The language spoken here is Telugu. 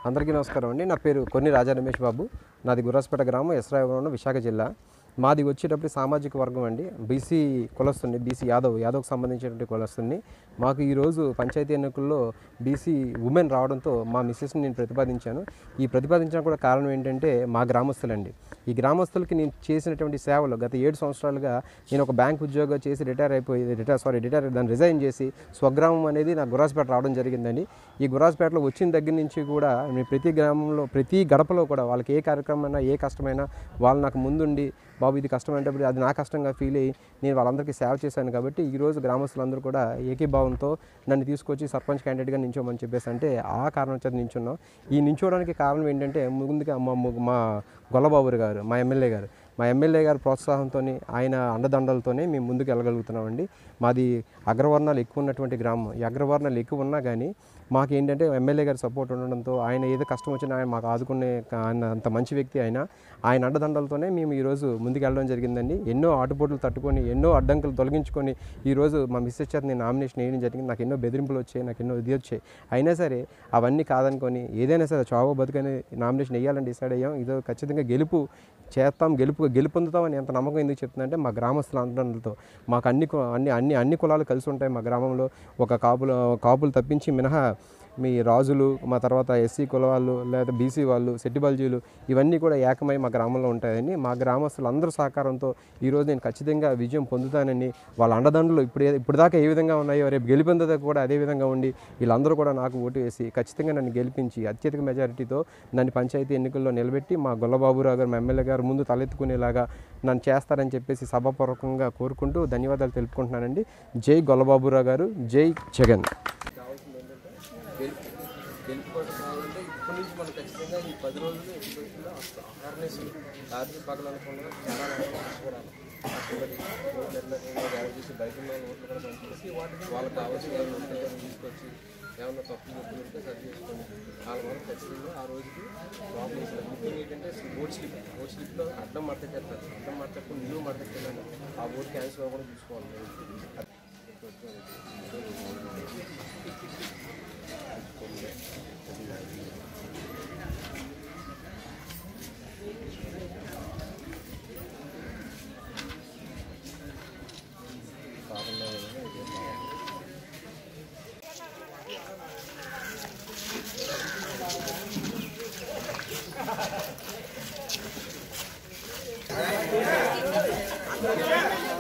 అందరికీ నమస్కారం అండి నా పేరు కొన్ని రాజా రమేష్ బాబు నాది గుర్రాస్పేట గ్రామం ఎస్రాయవరం విశాఖ జిల్లా మాది వచ్చేటప్పుడు సామాజిక వర్గం అండి బీసీ కులస్తుంది బీసీ యాదవ్ యాదవ్కి సంబంధించినటువంటి కులస్తుంది మాకు ఈరోజు పంచాయతీ ఎన్నికల్లో బీసీ ఉమెన్ రావడంతో మా మిస్సెస్ని నేను ప్రతిపాదించాను ఈ ప్రతిపాదించడం కూడా కారణం ఏంటంటే మా గ్రామస్తులండి ఈ గ్రామస్తులకి నేను చేసినటువంటి సేవలు గత ఏడు సంవత్సరాలుగా నేను ఒక బ్యాంక్ ఉద్యోగం చేసి రిటైర్ అయిపోయి రిటైర్ సారీ రిటైర్ దాన్ని రిజైన్ చేసి స్వగ్రామం అనేది నా గుర్రాస్పేట రావడం జరిగిందండి ఈ గుర్రాస్పేటలో వచ్చిన దగ్గర నుంచి కూడా నేను ప్రతి గ్రామంలో ప్రతి గడపలో కూడా వాళ్ళకి ఏ కార్యక్రమమైనా ఏ కష్టమైనా వాళ్ళు నాకు ముందుండి బాబు ఇది కష్టమైనప్పుడు అది నా కష్టంగా ఫీల్ అయ్యి నేను వాళ్ళందరికీ సేవ చేశాను కాబట్టి ఈరోజు గ్రామస్తులందరూ కూడా ఏకీభావంతో నన్ను తీసుకొచ్చి సర్పంచ్ క్యాండిడేట్గా నించోమని చెప్పేసి అంటే ఆ కారణం చేత నించున్నాం ఈ నించోవడానికి కారణం ఏంటంటే ముందుగా మా ము- మా గొల్లబాబు గారు మా ఎమ్మెల్యే గారు మా ఎమ్మెల్యే గారి ప్రోత్సాహంతో ఆయన అండదండలతోనే మేము ముందుకు వెళ్ళగలుగుతున్నామండి మాది అగ్రవర్ణాలు ఎక్కువ ఉన్నటువంటి గ్రామం ఈ అగ్రవర్ణాలు ఎక్కువ ఉన్నా కానీ మాకు ఏంటంటే ఎమ్మెల్యే గారి సపోర్ట్ ఉండడంతో ఆయన ఏదో కష్టం వచ్చినా ఆయన మాకు ఆదుకునే ఆయన అంత మంచి వ్యక్తి ఆయన ఆయన అండదండలతోనే మేము ఈరోజు ముందుకు వెళ్ళడం జరిగిందండి ఎన్నో ఆటుపోట్లు తట్టుకొని ఎన్నో అడ్డంకులు తొలగించుకొని ఈరోజు మా మిస్సెస్ చేత నేను నామినేషన్ వేయడం జరిగింది నాకు ఎన్నో బెదిరింపులు వచ్చాయి నాకు ఎన్నో ఇది వచ్చాయి అయినా సరే అవన్నీ కాదనుకొని ఏదైనా సరే చావో బతుకని నామినేషన్ వేయాలని డిసైడ్ అయ్యాం ఇదో ఖచ్చితంగా గెలుపు చేస్తాం గెలుపు గెలుపొందుతామని ఎంత నమ్మకం ఎందుకు చెప్తుందంటే మా గ్రామస్తుల అండడంతో మాకు అన్ని కు- అన్ని అన్ని అన్ని కులాలు కలిసి ఉంటాయి మా గ్రామంలో ఒక కాపులు కాపులు తప్పించి మినహా మీ రాజులు మా తర్వాత ఎస్సీ కుల వాళ్ళు లేదా బీసీ వాళ్ళు సెట్టిబల్జీలు ఇవన్నీ కూడా ఏకమై మా గ్రామంలో ఉంటాయని మా గ్రామస్తులు అందరూ సహకారంతో ఈరోజు నేను ఖచ్చితంగా విజయం పొందుతానని వాళ్ళ అండదండలు ఇప్పుడు ఏ- ఇప్పుడు దాకా ఏ విధంగా ఉన్నాయో రేపు గెలిపొందేదాకా కూడా అదే విధంగా ఉండి వీళ్ళందరూ కూడా నాకు ఓటు వేసి ఖచ్చితంగా నన్ను గెలిపించి అత్యధిక మెజారిటీతో నన్ను పంచాయతీ ఎన్నికల్లో నిలబెట్టి మా గొల్లబాబురావు గారు మా ఎమ్మెల్యే గారు ముందు తలెత్తుకునేలాగా నన్ను చేస్తారని చెప్పేసి సభాపూర్వకంగా కోరుకుంటూ ధన్యవాదాలు తెలుపుకుంటున్నానండి జై గొల్లబాబురావు గారు జై జగన్ గెలుపు గెలుపు కోసం కావాలంటే ఇప్పటి నుంచి మనం ఖచ్చితంగా ఈ పది రోజులు ఎడ్యుకేషన్లో అవేర్నెస్ రాత్రి పగలు అనుకున్నా చాలా కష్టపడాలి కష్టపడి నిర్లక్ష్యంగా గ్యారెంటీ చేసి బయట ఉన్న ఓట్లు కూడా పనిచేసి వాళ్ళకి కావాల్సిన ఏమైనా ఉంటే దాన్ని తీసుకొచ్చి ఏమన్నా తప్పు చెప్పులు ఉంటే సరి చేసుకొని వాళ్ళ వరకు ఖచ్చితంగా ఆ రోజుకి ప్రాబ్లం ఇస్తారు ముఖ్యంగా ఏంటంటే ఓట్ స్లిప్ ఓట్ స్లిప్లో అడ్డం మడతెట్టారు అడ్డం మడతప్పుడు నిలువు మడతెట్టాలని ఆ ఓట్ క్యాన్సిల్ అవ్వకుండా చూసుకోవాలి Thank